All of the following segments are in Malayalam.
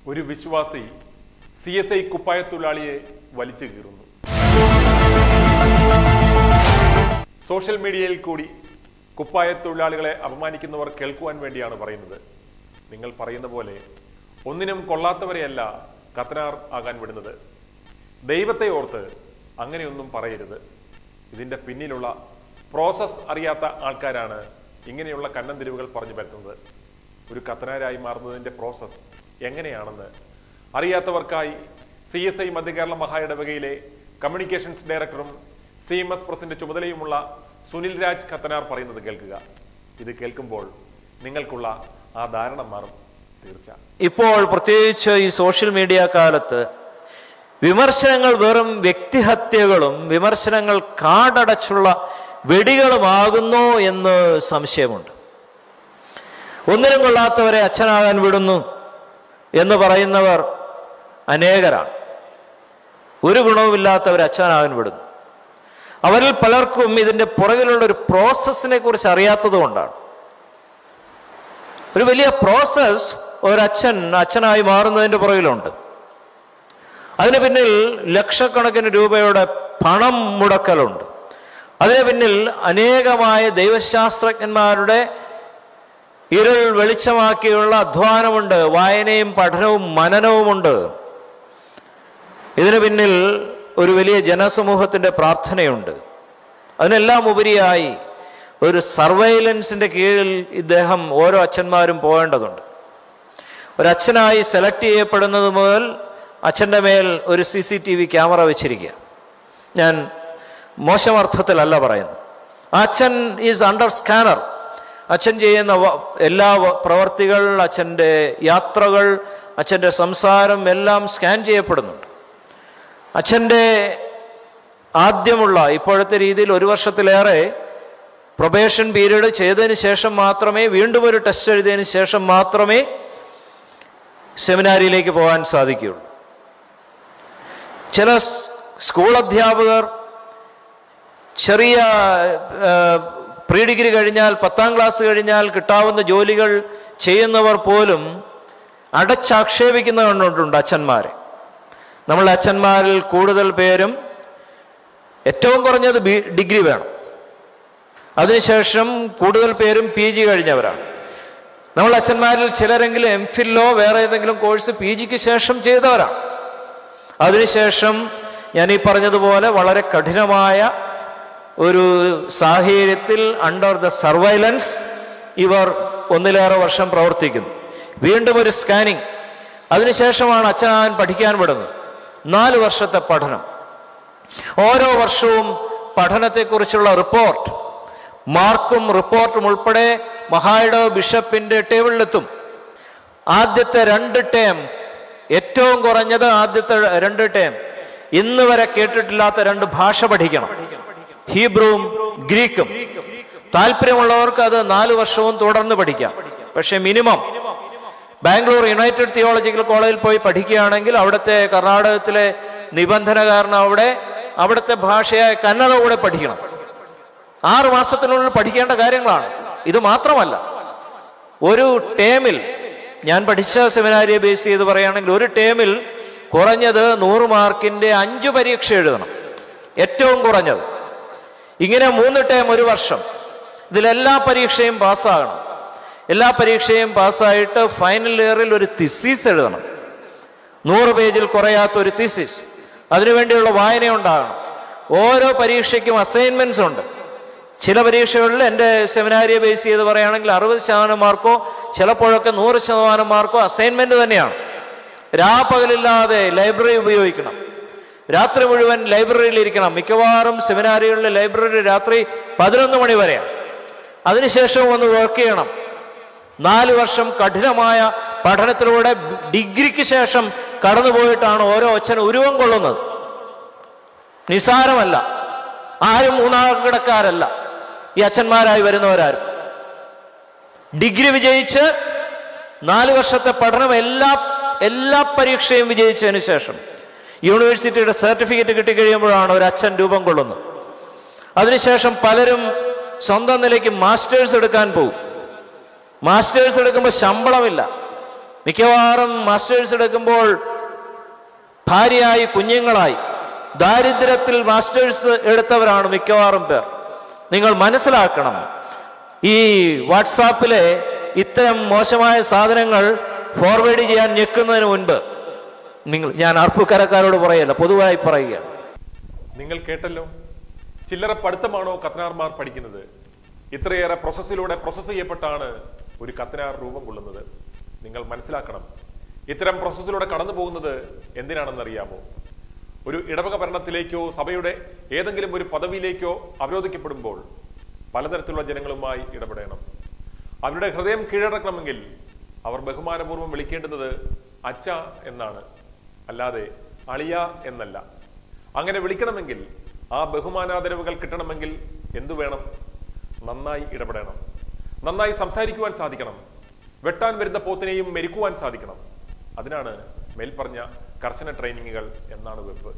ഒരു വിശ്വാസി സി എസ് ഐ കുപ്പായത്തൊഴിലാളിയെ വലിച്ചു കീറുന്നു സോഷ്യൽ മീഡിയയിൽ കൂടി കുപ്പായത്തൊഴിലാളികളെ അപമാനിക്കുന്നവർ കേൾക്കുവാൻ വേണ്ടിയാണ് പറയുന്നത് നിങ്ങൾ പറയുന്ന പോലെ ഒന്നിനും കൊള്ളാത്തവരെയല്ല കത്തനാർ ആകാൻ വിടുന്നത് ദൈവത്തെ ഓർത്ത് അങ്ങനെയൊന്നും പറയരുത് ഇതിന്റെ പിന്നിലുള്ള പ്രോസസ് അറിയാത്ത ആൾക്കാരാണ് ഇങ്ങനെയുള്ള കണ്ണൻ തിരിവുകൾ പറഞ്ഞു പറ്റുന്നത് ഒരു കത്തനാരായി മാറുന്നതിന്റെ പ്രോസസ് എങ്ങനെയാണെന്ന് അറിയാത്തവർക്കായി സി എസ് ഐ മധ്യകേരള മഹായിടവകയിലെ കമ്മ്യൂണിക്കേഷൻസ് ഡയറക്ടറും സി എം എസ് പ്രസിന്റെ ചുമതലയുമുള്ള സുനിൽ രാജ് കത്തനാർ പറയുന്നത് കേൾക്കുക ഇത് കേൾക്കുമ്പോൾ നിങ്ങൾക്കുള്ള ആ ധാരണ മാറും തീർച്ച ഇപ്പോൾ പ്രത്യേകിച്ച് ഈ സോഷ്യൽ മീഡിയ കാലത്ത് വിമർശനങ്ങൾ വെറും വ്യക്തിഹത്യകളും വിമർശനങ്ങൾ കാടടച്ചുള്ള വെടികളുമാകുന്നു എന്ന് സംശയമുണ്ട് ഒന്നിനും കൊള്ളാത്തവരെ അച്ഛനാകാൻ വിടുന്നു എന്ന് പറയുന്നവർ അനേകരാണ് ഒരു ഗുണവുമില്ലാത്തവരെ അച്ഛനാകാൻ വിടുന്നു അവരിൽ പലർക്കും ഇതിന്റെ പുറകിലുള്ള ഒരു പ്രോസസ്സിനെ കുറിച്ച് അറിയാത്തത് കൊണ്ടാണ് ഒരു വലിയ പ്രോസസ് ഒരച്ഛൻ അച്ഛനായി മാറുന്നതിന്റെ പുറകിലുണ്ട് അതിന് പിന്നിൽ ലക്ഷക്കണക്കിന് രൂപയുടെ പണം മുടക്കലുണ്ട് അതിന് പിന്നിൽ അനേകമായ ദൈവശാസ്ത്രജ്ഞന്മാരുടെ ഇരുൾ വെളിച്ചമാക്കിയുള്ള അധ്വാനമുണ്ട് വായനയും പഠനവും മനനവുമുണ്ട് ഇതിന് പിന്നിൽ ഒരു വലിയ ജനസമൂഹത്തിന്റെ പ്രാർത്ഥനയുണ്ട് അതിനെല്ലാം ഉപരിയായി ഒരു സർവൈലൻസിന്റെ കീഴിൽ ഇദ്ദേഹം ഓരോ അച്ഛന്മാരും പോകേണ്ടതുണ്ട് ഒരച്ഛനായി സെലക്ട് ചെയ്യപ്പെടുന്നത് മുതൽ അച്ഛൻ്റെ മേൽ ഒരു C C T V camera വെച്ചിരിക്കുക ഞാൻ മോശം അർത്ഥത്തിലല്ല പറയുന്നത് ആ അച്ഛൻ ഈസ് അണ്ടർ സ്കാനർ അച്ഛൻ ചെയ്യുന്ന വ- എല്ലാ വ- പ്രവർത്തികൾ അച്ഛൻ്റെ യാത്രകൾ അച്ഛൻ്റെ സംസാരം എല്ലാം സ്കാൻ ചെയ്യപ്പെടുന്നുണ്ട് അച്ഛൻ്റെ ആദ്യമുള്ള ഇപ്പോഴത്തെ രീതിയിൽ ഒരു വർഷത്തിലേറെ പ്രൊബേഷൻ പീരീഡ് ചെയ്തതിന് ശേഷം മാത്രമേ വീണ്ടും ഒരു ടെസ്റ്റ് എഴുതിയതിന് ശേഷം മാത്രമേ സെമിനാരിയിലേക്ക് പോകാൻ സാധിക്കുകയുള്ളൂ ചില സ് സ്കൂൾ അധ്യാപകർ ചെറിയ പ്രീ ഡിഗ്രി കഴിഞ്ഞാൽ പത്താം ക്ലാസ് കഴിഞ്ഞാൽ കിട്ടാവുന്ന ജോലികൾ ചെയ്യുന്നവർ പോലും അടച്ചാക്ഷേപിക്കുന്ന കണ്ടിട്ടുണ്ട് അച്ഛന്മാരെ നമ്മളുടെ അച്ഛന്മാരിൽ കൂടുതൽ പേരും ഏറ്റവും കുറഞ്ഞത് ബി ഡിഗ്രി വേണം അതിനുശേഷം കൂടുതൽ പേരും പി ജി കഴിഞ്ഞവരാണ് നമ്മൾ അച്ഛന്മാരിൽ ചിലരെങ്കിലും എം ഫില്ലോ വേറെ ഏതെങ്കിലും കോഴ്സ് പി ജിക്ക് ശേഷം ചെയ്തവരാണ് അതിനുശേഷം ഞാൻ ഈ പറഞ്ഞതുപോലെ വളരെ കഠിനമായ ഒരു സാഹചര്യത്തിൽ അണ്ടർ ദ സർവൈലൻസ് ഇവർ ഒന്നിലേറെ വർഷം പ്രവർത്തിക്കുന്നു വീണ്ടും ഒരു സ്കാനിങ് അതിനുശേഷമാണ് അച്ഛനാൻ പഠിക്കാൻ വിടുന്നത് നാല് വർഷത്തെ പഠനം ഓരോ വർഷവും പഠനത്തെക്കുറിച്ചുള്ള റിപ്പോർട്ട് മാർക്കും റിപ്പോർട്ടും ഉൾപ്പെടെ മഹായിടവ് ബിഷപ്പിന്റെ ടേബിളിലെത്തും ആദ്യത്തെ രണ്ട് ടേം ഏറ്റവും കുറഞ്ഞത് ആദ്യത്തെ രണ്ട് ടേം ഇന്ന് വരെ കേട്ടിട്ടില്ലാത്ത രണ്ട് ഭാഷ പഠിക്കണം ഹീബ്രുവും ഗ്രീക്കും താല്പര്യമുള്ളവർക്ക് അത് നാല് വർഷവും തുടർന്ന് പഠിക്കാം പക്ഷെ മിനിമം ബാംഗ്ലൂർ യുണൈറ്റഡ് തിയോളജിക്കൽ കോളേജിൽ പോയി പഠിക്കുകയാണെങ്കിൽ അവിടുത്തെ കർണാടകത്തിലെ നിബന്ധന കാരണം അവിടെ അവിടുത്തെ ഭാഷയായ കന്നഡ കൂടെ പഠിക്കണം ആറ് മാസത്തിനുള്ളിൽ പഠിക്കേണ്ട കാര്യങ്ങളാണ് ഇത് മാത്രമല്ല ഒരു ടേമിൽ ഞാൻ പഠിച്ച സെമിനാരിയെ ബേസ് ചെയ്ത് പറയുകയാണെങ്കിൽ ഒരു ടേമിൽ കുറഞ്ഞത് നൂറ് മാർക്കിന്റെ അഞ്ചു പരീക്ഷ എഴുതണം ഏറ്റവും കുറഞ്ഞത് ഇങ്ങനെ മൂന്ന് ടേം ഒരു വർഷം ഇതിലെല്ലാ പരീക്ഷയും പാസ്സാകണം എല്ലാ പരീക്ഷയും പാസ്സായിട്ട് ഫൈനൽ ഇയറിൽ ഒരു തിസീസ് എഴുതണം നൂറ് പേജിൽ കുറയാത്ത ഒരു തിസിസ് അതിനുവേണ്ടിയുള്ള വായന ഉണ്ടാകണം ഓരോ പരീക്ഷയ്ക്കും അസൈൻമെന്റ്സ് ഉണ്ട് ചില പരീക്ഷകളിൽ എൻ്റെ സെമിനാരിയെ ബേസ് ചെയ്ത് പറയുകയാണെങ്കിൽ അറുപത് ശതമാനം മാർക്കോ ചിലപ്പോഴൊക്കെ നൂറ് ശതമാനം മാർക്കോ അസൈൻമെന്റ് തന്നെയാണ് രാപ്പകലില്ലാതെ ലൈബ്രറി ഉപയോഗിക്കണം രാത്രി മുഴുവൻ ലൈബ്രറിയിൽ ഇരിക്കണം മിക്കവാറും സെമിനാരികളിലെ ലൈബ്രറി രാത്രി പതിനൊന്ന് മണി വരെയാണ് അതിനുശേഷം ഒന്ന് വർക്ക് ചെയ്യണം നാല് വർഷം കഠിനമായ പഠനത്തിലൂടെ ഡിഗ്രിക്ക് ശേഷം കടന്നുപോയിട്ടാണ് ഓരോ അച്ഛൻ ഉരുവം കൊള്ളുന്നത് നിസാരമല്ല ആരും മൂന്നാകിടക്കാരല്ല ഈ അച്ഛന്മാരായി വരുന്നവരാരും ഡിഗ്രി വിജയിച്ച് നാല് വർഷത്തെ പഠനം എല്ലാ എല്ലാ പരീക്ഷയും വിജയിച്ചതിന് ശേഷം യൂണിവേഴ്സിറ്റിയുടെ സർട്ടിഫിക്കറ്റ് കിട്ടിക്കഴിയുമ്പോഴാണ് ഒരു അച്ഛൻ രൂപം കൊള്ളുന്നത് അതിനുശേഷം പലരും സ്വന്തം നിലയ്ക്ക് മാസ്റ്റേഴ്സ് എടുക്കാൻ പോകും മാസ്റ്റേഴ്സ് എടുക്കുമ്പോൾ ശമ്പളമില്ല മിക്കവാറും മാസ്റ്റേഴ്സ് എടുക്കുമ്പോൾ ഭാര്യയായി കുഞ്ഞുങ്ങളായി ദാരിദ്ര്യത്തിൽ മാസ്റ്റേഴ്സ് എടുത്തവരാണ് മിക്കവാറും പേർ നിങ്ങൾ മനസ്സിലാക്കണം ഈ വാട്സാപ്പിലെ ഇത്തരം മോശമായ സാധനങ്ങൾ ഫോർവേഡ് ചെയ്യാൻ ഞെക്കുന്നതിന് മുൻപ് നിങ്ങൾ ഞാൻ അർപ്പുക്കരക്കാരോട് പറയല്ല പൊതുവായി പറയുകയാണ് നിങ്ങൾ കേട്ടല്ലോ ചില്ലറ പഠിത്തമാണോ കത്തനാർമാർ പഠിക്കുന്നത് ഇത്രയേറെ പ്രോസസ്സിലൂടെ പ്രോസസ്സ് ചെയ്യപ്പെട്ടാണ് ഒരു കത്തനാർ രൂപം കൊള്ളുന്നത് നിങ്ങൾ മനസ്സിലാക്കണം ഇത്തരം പ്രോസസ്സിലൂടെ കടന്നു പോകുന്നത് എന്തിനാണെന്നറിയാമോ ഒരു ഇടവക ഭരണത്തിലേക്കോ സഭയുടെ ഏതെങ്കിലും ഒരു പദവിയിലേക്കോ അവരോധിക്കപ്പെടുമ്പോൾ പലതരത്തിലുള്ള ജനങ്ങളുമായി ഇടപെടണം അവരുടെ ഹൃദയം കീഴടക്കണമെങ്കിൽ അവർ ബഹുമാനപൂർവ്വം വിളിക്കേണ്ടുന്നത് അച്ഛ എന്നാണ് അല്ലാതെ അളിയ എന്നല്ല അങ്ങനെ വിളിക്കണമെങ്കിൽ ആ ബഹുമാനാദരവുകൾ കിട്ടണമെങ്കിൽ എന്തു വേണം നന്നായി ഇടപെടണം നന്നായി സംസാരിക്കുവാൻ സാധിക്കണം വെട്ടാൻ വരുന്ന പോത്തിനെയും മെരുക്കുവാൻ സാധിക്കണം അതിനാണ് മേൽപ്പറഞ്ഞ കർശന ട്രെയിനിങ്ങുകൾ എന്നാണ് വെപ്പ്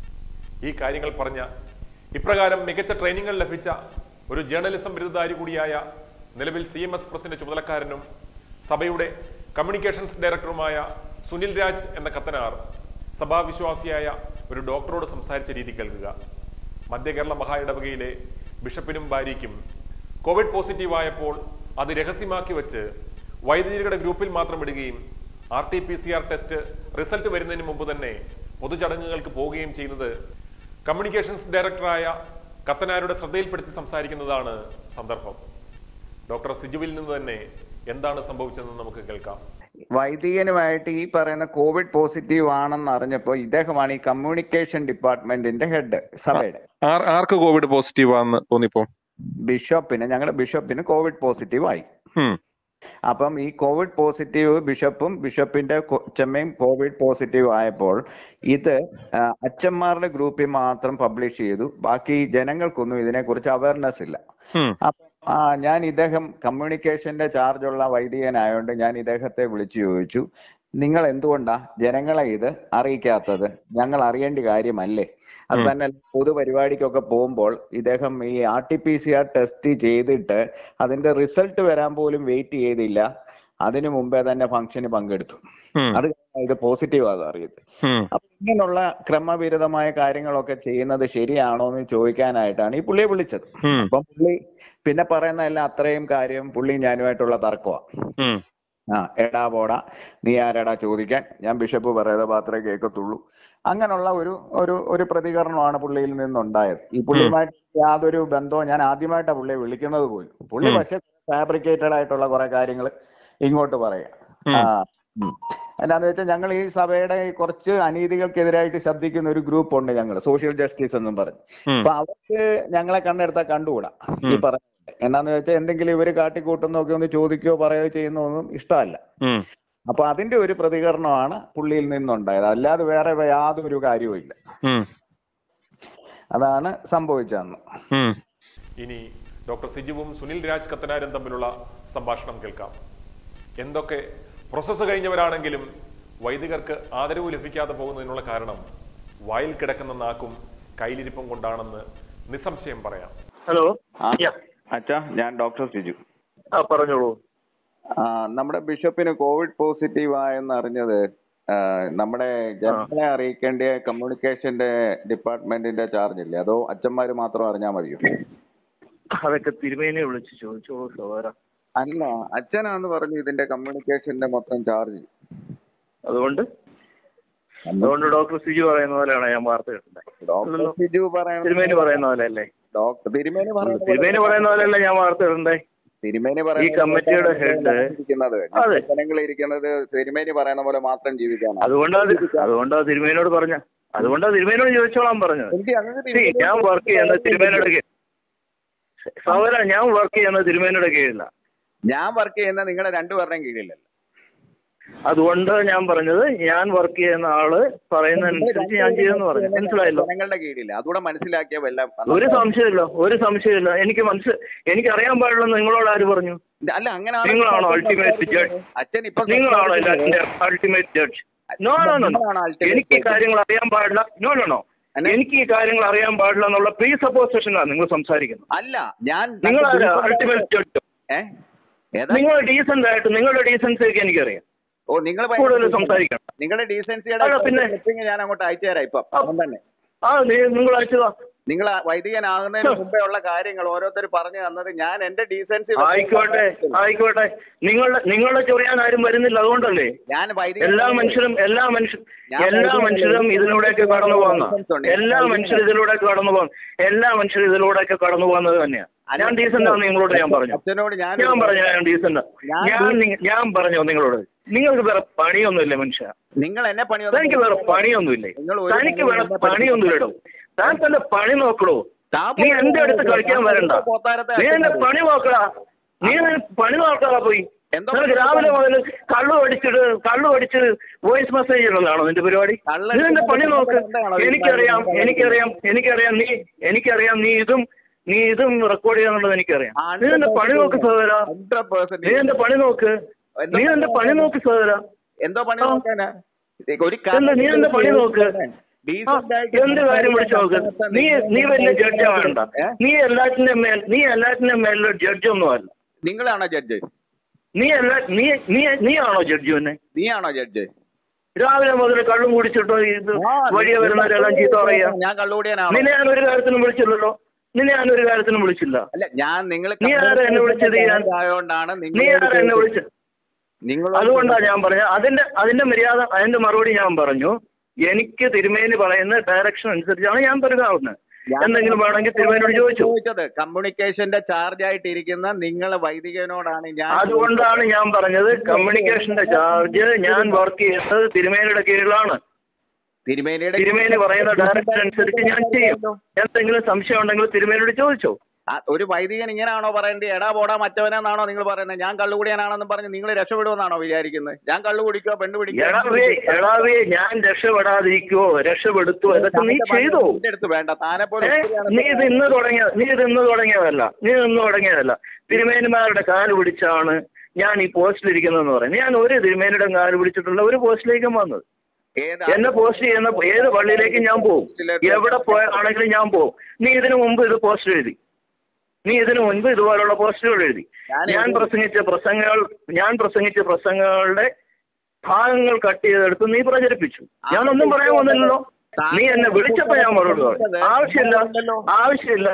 ഈ കാര്യങ്ങൾ പറഞ്ഞ ഇപ്രകാരം മികച്ച ട്രെയിനിങ്ങുകൾ ലഭിച്ച ഒരു ജേർണലിസം ബിരുദധാരി കൂടിയായ നിലവിൽ സി എം എസ് പ്രസിന്റെ ചുമതലക്കാരനും സഭയുടെ കമ്മ്യൂണിക്കേഷൻസ് ഡയറക്ടറുമായ സുനിൽ രാജ് എന്ന കത്തനാർ സഭാവിശ്വാസിയായ ഒരു ഡോക്ടറോട് സംസാരിച്ച രീതി കേൾക്കുക മധ്യകേരള മഹാ ഇടവകയിലെ ബിഷപ്പിനും ഭാര്യയ്ക്കും കോവിഡ് പോസിറ്റീവായപ്പോൾ അത് രഹസ്യമാക്കി വെച്ച് വൈദികരുടെ ഗ്രൂപ്പിൽ മാത്രം ഇടുകയും R T P C R test result വരുന്നതിന് മുമ്പ് തന്നെ പൊതുചടങ്ങുകൾക്ക് പോവുകയും ചെയ്യുന്നത് കമ്മ്യൂണിക്കേഷൻസ് ഡയറക്ടറായ കത്തനാരുടെ ശ്രദ്ധയിൽപ്പെടുത്തി സംസാരിക്കുന്നതാണ് സന്ദർഭം ഡോക്ടർ സിജുവിൽ നിന്ന് തന്നെ എന്താണ് സംഭവിച്ചതെന്ന് നമുക്ക് കേൾക്കാം വൈദികനുമായിട്ട് ഈ പറയുന്ന കോവിഡ് പോസിറ്റീവ് ആണെന്ന് അറിഞ്ഞപ്പോ ഇദ്ദേഹമാണ് ഈ കമ്മ്യൂണിക്കേഷൻ ഡിപ്പാർട്ട്മെന്റിന്റെ ഹെഡ് സഭയുടെ ആർ ആർക്ക് കോവിഡ് പോസിറ്റീവ് ആണെന്ന് തോന്നിപ്പോ ബിഷപ്പിന് ഞങ്ങളുടെ ബിഷപ്പിന് കോവിഡ് പോസിറ്റീവ് ആയി ഉം. അപ്പം ഈ കോവിഡ് പോസിറ്റീവ് ബിഷപ്പും ബിഷപ്പിന്റെ കൊച്ചമ്മയും കോവിഡ് പോസിറ്റീവ് ആയപ്പോൾ ഇത് ആ, അച്ഛന്മാരുടെ ഗ്രൂപ്പിൽ മാത്രം പബ്ലിഷ് ചെയ്തു ബാക്കി ജനങ്ങൾക്കൊന്നും ഇതിനെക്കുറിച്ച് അവയർനെസ് ഇല്ല ഉം. അപ്പം ആ ഞാൻ ഇദ്ദേഹം കമ്മ്യൂണിക്കേഷന്റെ ചാർജുള്ള വൈദികനായോണ്ട് ഞാൻ ഇദ്ദേഹത്തെ വിളിച്ചു ചോദിച്ചു നിങ്ങൾ എന്തുകൊണ്ടാ ജനങ്ങളെ ഇത് അറിയിക്കാത്തത് ഞങ്ങൾ അറിയേണ്ട കാര്യമല്ലേ അത് ഉം. തന്നെ പൊതുപരിപാടിക്കൊക്കെ പോകുമ്പോൾ ഇദ്ദേഹം ഈ R T P C R test ചെയ്തിട്ട് അതിന്റെ റിസൾട്ട് വരാൻ പോലും വെയിറ്റ് ചെയ്തില്ല അതിനു മുമ്പേ തന്നെ ഫംഗ്ഷന് പങ്കെടുത്തു ഉം. അത് കഴിഞ്ഞാ ഇത് പോസിറ്റീവ് ആണെന്ന് അറിയത് ഉം. അപ്പൊ ഇങ്ങനെയുള്ള ക്രമവിരുദ്ധമായ കാര്യങ്ങളൊക്കെ ചെയ്യുന്നത് ശരിയാണോ എന്ന് ചോദിക്കാനായിട്ടാണ് ഈ പുള്ളിയെ വിളിച്ചത് ഉം. അപ്പം പുള്ളി പിന്നെ പറയുന്ന എല്ലാം അത്രയും കാര്യം പുള്ളി ഞാനുമായിട്ടുള്ള തർക്കമാണ് ഉം. ആ എടാ പോടാ നീ ആരാടാ ചോദിക്കാൻ ഞാൻ ബിഷപ്പ് പറയാതെ മാത്രമേ കേൾക്കത്തുള്ളൂ അങ്ങനെയുള്ള ഒരു ഒരു ഒരു പ്രതികരണമാണ് പുള്ളിയിൽ നിന്നുണ്ടായത് ഈ പുള്ളിയുമായിട്ട് യാതൊരു ബന്ധവും ഞാൻ ആദ്യമായിട്ടാണ് പുള്ളിയെ വിളിക്കുന്നത് പോലും പുള്ളി ഉം. പക്ഷെ ഫാബ്രിക്കേറ്റഡ് ആയിട്ടുള്ള കുറെ കാര്യങ്ങൾ ഇങ്ങോട്ട് പറയാം ഉം. ആ ഉം. എന്നാന്ന് വെച്ചാൽ ഞങ്ങൾ ഈ സഭയുടെ ഈ കുറച്ച് അനീതികൾക്കെതിരായിട്ട് ശബ്ദിക്കുന്ന ഒരു ഗ്രൂപ്പ് ഉണ്ട് ഞങ്ങൾ സോഷ്യൽ ജസ്റ്റിസ് എന്നും പറഞ്ഞ് ഉം. അപ്പൊ അവർക്ക് ഞങ്ങളെ കണ്ണെടുത്താൽ കണ്ടുകൂടാ ഈ ഉം. പറഞ്ഞ എന്നാന്ന് വെച്ചാൽ എന്തെങ്കിലും ഇവര് കാട്ടിക്കൂട്ടുന്നൊക്കെ ഒന്ന് ചോദിക്കുകയോ പറയുകയോ ചെയ്യുന്നൊന്നും ഇഷ്ടമല്ല ഉം. അപ്പൊ അതിന്റെ ഒരു പ്രതികരണമാണ് പുള്ളിയിൽ നിന്നുണ്ടായത് അല്ലാതെ വേറെ യാതൊരു കാര്യവും ഇല്ല ഉം. അതാണ് സംഭവിച്ചതെന്ന് ഉം. ഇനി ഡോക്ടർ സിജുവും സുനിൽ രാജ് കത്തനാരും തമ്മിലുള്ള സംഭാഷണം കേൾക്കാം എന്തൊക്കെ പ്രോസസ്സ് കഴിഞ്ഞവരാണെങ്കിലും വൈദികർക്ക് ആദരവ് ലഭിക്കാതെ പോകുന്നതിനുള്ള കാരണം വായിൽ കിടക്കുന്ന നാക്കും കയ്യിലിരിപ്പും കൊണ്ടാണെന്ന് നിസ്സംശയം പറയാം ഹലോ ആ, യാ. അച്ഛാ ഞാൻ ഡോക്ടർ സിജു ആ പറഞ്ഞോളൂ ആ, നമ്മുടെ ബിഷപ്പിന് കോവിഡ് പോസിറ്റീവ് ആയെന്ന് അറിഞ്ഞത് ആ, നമ്മുടെ ജനങ്ങളെ അറിയിക്കേണ്ട കമ്മ്യൂണിക്കേഷന്റെ ഡിപ്പാർട്ട്മെന്റിന്റെ ചാർജ് ഇല്ലേ അതോ അച്ഛന്മാര് മാത്രം അറിഞ്ഞാൽ മതിയോ അതൊക്കെ തിരുമേനിയെ വിളിച്ച് ചോദിച്ചോളൂ സഹോദര അല്ല അച്ഛനാന്ന് പറഞ്ഞു ഇതിന്റെ കമ്മ്യൂണിക്കേഷന്റെ മൊത്തം ചാർജ് അതുകൊണ്ട് അതുകൊണ്ട് ഡോക്ടർ സിജു പറയുന്ന പോലെയാണ് ഞാൻ വാർത്ത കേട്ടത് ഡോക്ടർ സിജു പറയുന്നത് തിരുമേനി പറയുന്ന പോലെ അല്ലേ ഡോക്ടർ തിരുമേനി പറയുന്നത് തിരുമേനി പറയുന്ന പോലെയല്ല ഞാൻ വാർത്ത കേട്ടണ്ടേ തിരുമേനി ഈ കമ്മിറ്റിയുടെ head- ഇരിക്കുന്നത് അതെ. ജനങ്ങൾ ഇരിക്കുന്നത് തിരുമേനി പറയുന്ന പോലെ മാത്രം ജീവിക്കാനാണ് അതുകൊണ്ടാ അതുകൊണ്ടാ തിരുമേനിയോട് പറഞ്ഞ അതുകൊണ്ടാ തിരുമേനിയോട് ചോദിച്ചോളാൻ പറഞ്ഞത് എനിക്ക് അങ്ങനെ See, ഞാൻ വർക്ക് ചെയ്യുന്ന തിരുമേനിയുടെ കീഴിൽ സഹോദര ഞാൻ വർക്ക് ചെയ്യുന്ന തിരുമേനിയുടെ കീഴില ഞാൻ വർക്ക് ചെയ്യുന്ന നിങ്ങളുടെ രണ്ടുപേരുടെയും കീഴിലല്ല അതുകൊണ്ട് ഞാൻ പറഞ്ഞത് ഞാൻ വർക്ക് ചെയ്യുന്ന ആള് പറയുന്നതനുസരിച്ച് ഞാൻ ചെയ്യുമെന്ന് പറഞ്ഞു മനസ്സിലായല്ലോ ജനങ്ങളുടെ കീഴില്ല അതുകൂടെ മനസ്സിലാക്കിയ വല്ല ഒരു സംശയമില്ല ഒരു സംശയമില്ല എനിക്ക് മനസ്സ് എനിക്ക് അറിയാൻ പാടില്ലെന്ന് നിങ്ങളോട് ആര് പറഞ്ഞു അല്ല അങ്ങനെ നിങ്ങളാണോ ultimate judge? അച്ഛൻ ഇപ്പൊ നിങ്ങളാണോ എല്ലാത്തിന്റെ ultimate judge no no no നിങ്ങളാണ് ultimate എനിക്ക് ഈ judge. കാര്യങ്ങൾ അറിയാൻ പാടില്ല നോ നോ നോ അല്ല- എനിക്ക് ഈ കാര്യങ്ങൾ അറിയാൻ പാടില്ല എന്നുള്ള പ്രീ സപ്പോസിഷനാണ് നിങ്ങൾ സംസാരിക്കുന്നത് അല്ല ഞാൻ നിങ്ങൾ അൾട്ടിമേറ്റ് ജഡ്ജ് ഏ ഏതാ നിങ്ങൾ ഡീസന്റ് ആയിട്ട് നിങ്ങളുടെ ഡീസൻസിയൊക്കെ എനിക്കറിയാം ഓ നിങ്ങൾ കൂടുതൽ സംസാരിക്കണം നിങ്ങളുടെ ഡീസൻസിയുടെ അല്ല, പിന്നെ? ക്ലിപ്പിംഗ് ഞാൻ അങ്ങോട്ട് അയച്ചു തരാം ഇപ്പം ആ. ഉടൻ തന്നെ ആ നീ നിങ്ങൾ അയച്ചതാ നിങ്ങൾ വൈദികനാകുന്നതിന് മുമ്പേ ഉള്ള കാര്യങ്ങൾ ഓരോരുത്തർ പറഞ്ഞു തന്നത് ഞാൻ എന്റെ ഡീസൻസി ആയിക്കോട്ടെ ആയിക്കോട്ടെ നിങ്ങളുടെ നിങ്ങളെ ചൊറിയാൻ ആരും വരുന്നില്ല അതുകൊണ്ടല്ലേ ഞാൻ വൈദികൻ എല്ലാ മനുഷ്യരും എല്ലാ മനുഷ്യരും ഞാൻ എല്ലാ വൈദികനല്ല. മനുഷ്യരും ഇതിലൂടെയൊക്കെ കടന്നു പോകുന്ന ലൈസൻസ് ഉണ്ട്. എല്ലാ മനുഷ്യരും ഇതിലൂടെ കടന്നു പോകുന്ന എല്ലാ മനുഷ്യരും ഇതിലൂടെയൊക്കെ കടന്നു പോകുന്നത് തന്നെയാണ് ഞാൻ ഡീസന്റ് ആണ് നിങ്ങളോട് ഞാൻ പറഞ്ഞു അച്ഛനോട് ഞാൻ ഞാൻ പറഞ്ഞു ഞാൻ ഡീസന്റ് ഞാൻ ഞാൻ നിങ്ങ- ഞാൻ പറഞ്ഞോ നിങ്ങളോട് നിങ്ങൾക്ക് വേറെ പണിയൊന്നുമില്ല മനുഷ്യ നിങ്ങൾ എന്നെ പണി തനിക്ക് വേറെ പണിയൊന്നുമില്ലേ നിങ്ങൾ ഒരു തനിക്ക് പണിയും വേറെ എന്നെ പണിയൊന്നുമില്ലടോ താൻ തന്റെ പണി നോക്കടോ താൻ നീ എന്റെ അടുത്ത് കളിക്കാൻ വരണ്ട പോത്താരത്തെ നീ എന്റെ അച്ഛൻ പണി നോക്കടാ നീ നിന്റെ പണി നോക്കടാ പോയി എന്തോ നിനക്ക് രാവിലെ മുതൽ കള്ളു അടിച്ചിട്ട് കള്ളു അടിച്ച് വോയിസ് മെസ്സേജ് ഇടുന്നതാണോ നിന്റെ പരിപാടി കള്ള് നീ നിന്റെ പണി നോക്ക് എന്താണോ ഈ എനിക്കറിയാം പറയുന്നത്? എനിക്കറിയാം എനിക്കറിയാം നീ എനിക്കറിയാം നീ ഇതും നീ ഇതും റെക്കോർഡ് ചെയ്യാന്നുള്ളത് എനിക്കറിയാം നീ നിന്റെ പണി നോക്ക് സഹോദര ഹൺഡ്രഡ് പെർസെന്റ് നീ നിന്റെ പണി നോക്ക് നീ നിന്റെ പണി നോക്ക് സഹോദര എന്തോ പണി ആ. നോക്കാനാ ഒരു എന്താ നീ നിന്റെ പണി നോക്ക് ആ, Decent ആയിട്ട് എന്ത് കാര്യം വിളിച്ചു നോക്ക് നീ നീ വലിയ ജഡ്ജ് ആവണ്ട ഏ? നീ എല്ലാറ്റിന്റെ മേൽ നീ എല്ലാറ്റിന്റെ മേലൊരു ജഡ്ജ് ഒന്നുമല്ല നിങ്ങളാണോ ജഡ്ജ് നീ എല്ലാ നീ നീ നീ ആണോ ജഡ്ജി തന്നെ നീയാണോ ജഡ്ജ് രാവിലെ മുതൽ കള്ളും കുടിച്ചിട്ടോ ഇത് വഴിയെ വരുന്നവരെല്ലാം ചീത്ത പറയാ ഞാൻ കള്ളുകൂടിയാനാണോ നിന്നെ ഞാൻ ഒരു കാര്യത്തിനും വിളിച്ചില്ലല്ലോ നിന്നെ ഞാൻ ഒരു കാര്യത്തിനും വിളിച്ചില്ല അല്ല ഞാൻ നിങ്ങൾ നീ ആരാ എന്നെ വിളിച്ചത് ഞാൻ? ആയതുകൊണ്ടാണ് നീ ആരാ എന്നെ വിളിച്ചത് നിങ്ങൾ അതുകൊണ്ടാണ് ഞാൻ പറഞ്ഞത് അതിന്റെ അതിന്റെ മര്യാദ അതിന്റെ മറുപടി ഞാൻ പറഞ്ഞു എനിക്ക് തിരുമേനി പറയുന്ന ഡയറക്ഷൻ അനുസരിച്ചാണ് ഞാൻ പെരുമാറുന്നത് എന്തെങ്കിലും വേണമെങ്കിൽ തിരുമേനോട് ചോദിച്ചു ചോദിച്ചത് കമ്മ്യൂണിക്കേഷന്റെ ചാർജ് ആയിട്ടിരിക്കുന്ന നിങ്ങൾ വൈദികനോടാണ് ഞാൻ അതുകൊണ്ടാണ് ഞാൻ പറഞ്ഞത് കമ്മ്യൂണിക്കേഷന്റെ ചാർജ് ഞാൻ വർക്ക് ചെയ്യുന്നത് തിരുമേനിയുടെ കീഴിലാണ് തിരുമേനിയുടെ തിരുമേനി പറയുന്ന ഡയറക്ഷൻ അനുസരിച്ച് ഞാൻ ചെയ്യും എന്തെങ്കിലും സംശയം ഉണ്ടെങ്കിൽ തിരുമേനിയോട് ചോദിച്ചോ ആ, ഒരു വൈദികൻ ഇങ്ങനെയാണോ പറയേണ്ടത് എടാ പോടാ മറ്റവനെന്നാണോ നിങ്ങൾ പറയുന്നത് ഞാൻ കള്ളുകുടിയാനാണെന്ന് പറഞ്ഞ് നിങ്ങൾ രക്ഷപ്പെടുമെന്നാണോ വിചാരിക്കുന്നത് ഞാൻ കള്ളു കുടിക്കോ പെണ്ണ് പിടിക്കോ എടാവേ എടാവേ ഞാൻ രക്ഷപ്പെടാതിരിക്കുവോ രക്ഷപ്പെടുത്തുവോ ഇതൊക്കെ നീ ചെയ്തോ എന്റെ അടുത്ത് വേണ്ട താനെ പോലെ ഏ? നീ ഇത് ഇന്ന് തുടങ്ങിയ നീ ഇത് ഇന്ന് തുടങ്ങിയതല്ല നീ ഇത് ഇന്ന് തുടങ്ങിയതല്ല തിരുമേനിമാരുടെ കാല് പിടിച്ചാണ് ഞാൻ ഈ പോസ്റ്റിലിരിക്കുന്നതെന്ന് പറയുന്നത് ഞാൻ ഒരു തിരുമേനിയുടെ കാല് പിടിച്ചിട്ടുള്ള ഒരു പോസ്റ്റിലേക്കും വന്നത് ഏതാ എന്നെ പോസ്റ്റ് ചെയ്യുന്ന ഏത് പള്ളിയിലേക്കും ഞാൻ പോകും എവിടെ പോയാണെങ്കിലും ഞാൻ പോകും നീ ഇതിനു മുമ്പ് ഇത് പോസ്റ്റ് എഴുതി നീ ഇതിനു മുൻപ് ഇതുപോലുള്ള പോസ്റ്റുകൾ എഴുതി ഞാൻ ഞാൻ പ്രസംഗിച്ച പ്രസംഗങ്ങൾ ഞാൻ പ്രസംഗിച്ച പ്രസംഗങ്ങളുടെ ഭാഗങ്ങൾ കട്ട് ചെയ്തെടുത്ത് നീ പ്രചരിപ്പിച്ചു ഞാനൊന്നും പറയാൻ വന്നില്ലല്ലോ നീ എന്നെ വിളിച്ചപ്പോ ഞാൻ മറുപടി പറഞ്ഞു ആവശ്യമില്ല ആവശ്യമില്ല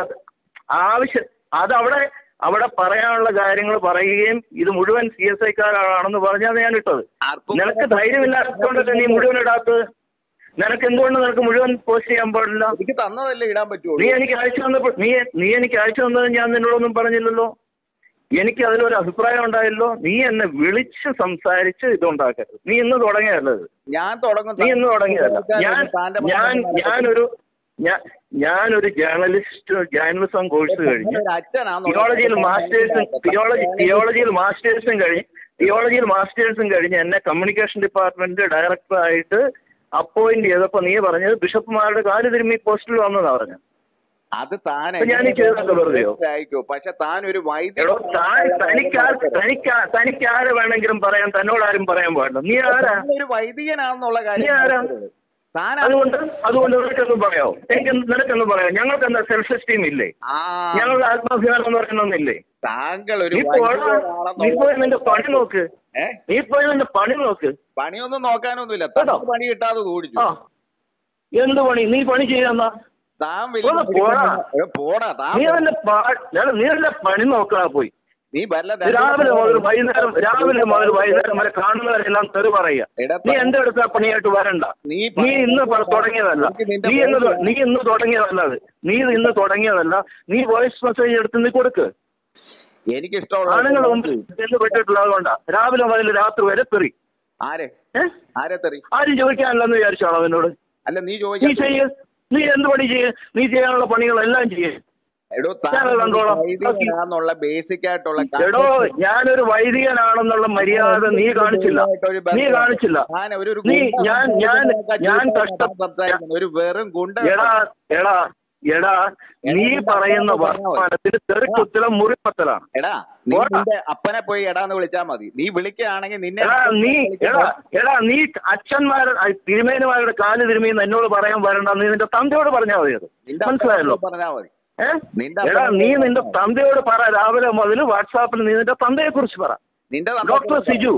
ആവശ്യം അതവിടെ അവിടെ പറയാനുള്ള കാര്യങ്ങൾ പറയുകയും ഇത് മുഴുവൻ സി എസ് ഐക്കാരാണെന്ന് പറഞ്ഞാണ് ഞാൻ ഇട്ടത് ആർക്കും നിനക്ക് ധൈര്യമില്ലാത്തതുകൊണ്ടല്ലേ നീ മുഴുവൻ ഇടാത്തത് നിനക്ക് എന്തുകൊണ്ട് നിനക്ക് മുഴുവൻ പോസ്റ്റ് ചെയ്യാൻ പാടില്ല എനിക്ക് തന്നതല്ലേ ഇടാൻ നീ പറ്റുള്ളൂ എനിക്ക് അയച്ചു തന്നപ്പോൾ നീ നീ എനിക്ക് അയച്ചു തന്നത് ഞാൻ നിന്നോടൊന്നും പറഞ്ഞില്ലല്ലോ എനിക്ക് അതിലൊരു അഭിപ്രായം ഉണ്ടായല്ലോ നീ എന്നെ വിളിച്ച് സംസാരിച്ച് ഇതുണ്ടാക്കരുത് നീ ഇന്ന് തുടങ്ങിയതല്ലത് ഞാൻ തുടങ്ങും നീ ഇന്ന് തുടങ്ങിയതല്ല ഞാൻ ഞാൻ ഞാനൊരു ഞാൻ ഞാനൊരു ജേർണലിസ്റ്റ് ജേർണലിസം കോഴ്സ് കഴിഞ്ഞ് തിയോളജിയിൽ മാസ്റ്റേഴ്സും തിയോളജി തിയോളജിയിൽ മാസ്റ്റേഴ്സും കഴിഞ്ഞ് തിയോളജിയിൽ മാസ്റ്റേഴ്സും കഴിഞ്ഞ് എന്നെ കമ്മ്യൂണിക്കേഷൻ ഡിപ്പാർട്ട്മെന്റ് ഡയറക്ടറായിട്ട് അപ്പോയിന്റ് ചെയ്തപ്പോ നീ പറഞ്ഞത് ബിഷപ്പുമാരുടെ കാല് തിരുമ്മി പോസ്റ്റിൽ വന്നതാ പറഞ്ഞു അത് താൻ അപ്പൊ ഞാൻ ഈ ചെയ്തതൊക്കെ വെറുതെയോ? ആയിക്കോ പക്ഷെ താൻ ഒരു എടോ താൻ വൈദ്യുതി തനിക്കാ തനിക്കാ തനിക്ക് ആരെ വേണമെങ്കിലും പറയാൻ തന്നോട് ആരും പറയാൻ പാടില്ല നീ ആരാ ഒരു വൈദികനാണെന്നുള്ള നീ കാര്യം ആരാ? താൻ അതുകൊണ്ട് അതുകൊണ്ട് നിനക്കൊന്നും പറയാമോ എനിക്ക് നിനക്കൊന്നും പറയാം ഞങ്ങൾക്ക് എന്താ സെൽഫ് എസ്റ്റീം ഇല്ലേ ആ ഞങ്ങളുടെ ആത്മാഭിമാനം എന്ന് പറയുന്നൊന്നില്ലേ താങ്കൾ ഒരു നീ പോടാ നീ പോയി നിന്റെ പണി നോക്ക് ഏ നീ പോയി നിന്റെ പണി നോക്ക് പണിയൊന്നും നോക്കാനൊന്നുമില്ല കേട്ടോ? താൻ പണി കിട്ടാതെ ഓടിച്ചു ആ എന്ത് പണി നീ പണി ചെയ്യാന്നാ താൻ ഒന്ന് പോടാ. വലിയ പോടാ താൻ നീ നിന്റെ പാ- ഞാൻ- നീ നിന്റെ പണി നോക്കടാ പോയി നീ വല്ല രാവിലെ മുതൽ വൈകുന്നേരം രാവിലെ മുതൽ വൈകുന്നേരം വരെ കാണുന്നവരെല്ലാം തെറി പറയുക എടാ, നീ എന്റെ അടുത്ത് ആ പണിയായിട്ട് വരണ്ട നീ നീ ഇന്ന് പ- തുടങ്ങിയതല്ല എനിക്ക് നിന്റെ നീ ഇന്ന് തൊ- voice- നീ ഇന്ന് തുടങ്ങിയതല്ല അത് നീ ഇത് ഇന്ന് തുടങ്ങിയതല്ല നീ വോയിസ് മെസ്സേജ് എടുത്ത് നീ കൊടുക്ക് എനിക്കിഷ്ടമുള്ള ആണുങ്ങൾ മുമ്പിൽ ചെന്ന് പെട്ടിട്ടുള്ളത് കൊണ്ടാ രാവിലെ മുതൽ രാത്രി വരെ തെറി ആരെ ഏ ആരെ തെറി ആരും ചോദിക്കാനില്ലെന്ന് വിചാരിച്ചാണോ അവനോട് അല്ല നീ നീ ചോദിച്ച ചെയ്യ് നീ എന്ത് പണി ചെയ്യ് നീ ചെയ്യാനുള്ള പണികളെല്ലാം ചെയ്യ് എടോ ഞാനത് കണ്ടോളാം. വൈദികനാന്നുള്ള ബേസിക് ആയിട്ടുള്ള എടോ ഞാനൊരു വൈദികനാണെന്നുള്ള മര്യാദ നീ കാണിച്ചില്ല നീ കാണിച്ചില്ല ഞാൻ ഒരു ഒരു നീ ഗുണ്ട ഞാൻ ഞാൻ ഞാൻ കഷ്ട സംസാരിക്കുന്നു ഒരു വെറും ഗുണ്ട എടാ എടാ എടാ നീ പറയുന്ന വർത്തമാനത്തിന് തെറിക്കുത്തലും മുറിപ്പത്തലാണ് എടാ നീ പോടാ. നിന്റെ അപ്പനെ പോയി എടാന്ന് വിളിച്ചാ മതി നീ വിളിക്കുകയാണെങ്കിൽ നിന്നെ എടാ നീ എടാ എടാ നീ അച്ഛന്മാരുടെ ആ, തിരുമേനിമാരുടെ കാല് തിരുമീന്ന് എന്നോട് പറയാൻ വരണ്ട നീ നിന്റെ തന്തയോട് പറഞ്ഞാൽ മതി അത് നിന്റെ മനസ്സിലായല്ലോ അപ്പനോട് പറഞ്ഞാ മതി ഏ നിന്റെ എടാ അപ്പനോട് നീ നിന്റെ തന്തയോട് പറ രാവിലെ മുതൽ വാട്സാപ്പിൽ നീ നിന്റെ തന്തയെ കുറിച്ച് പറ നിന്റെ ഡോക്ടർ സിജു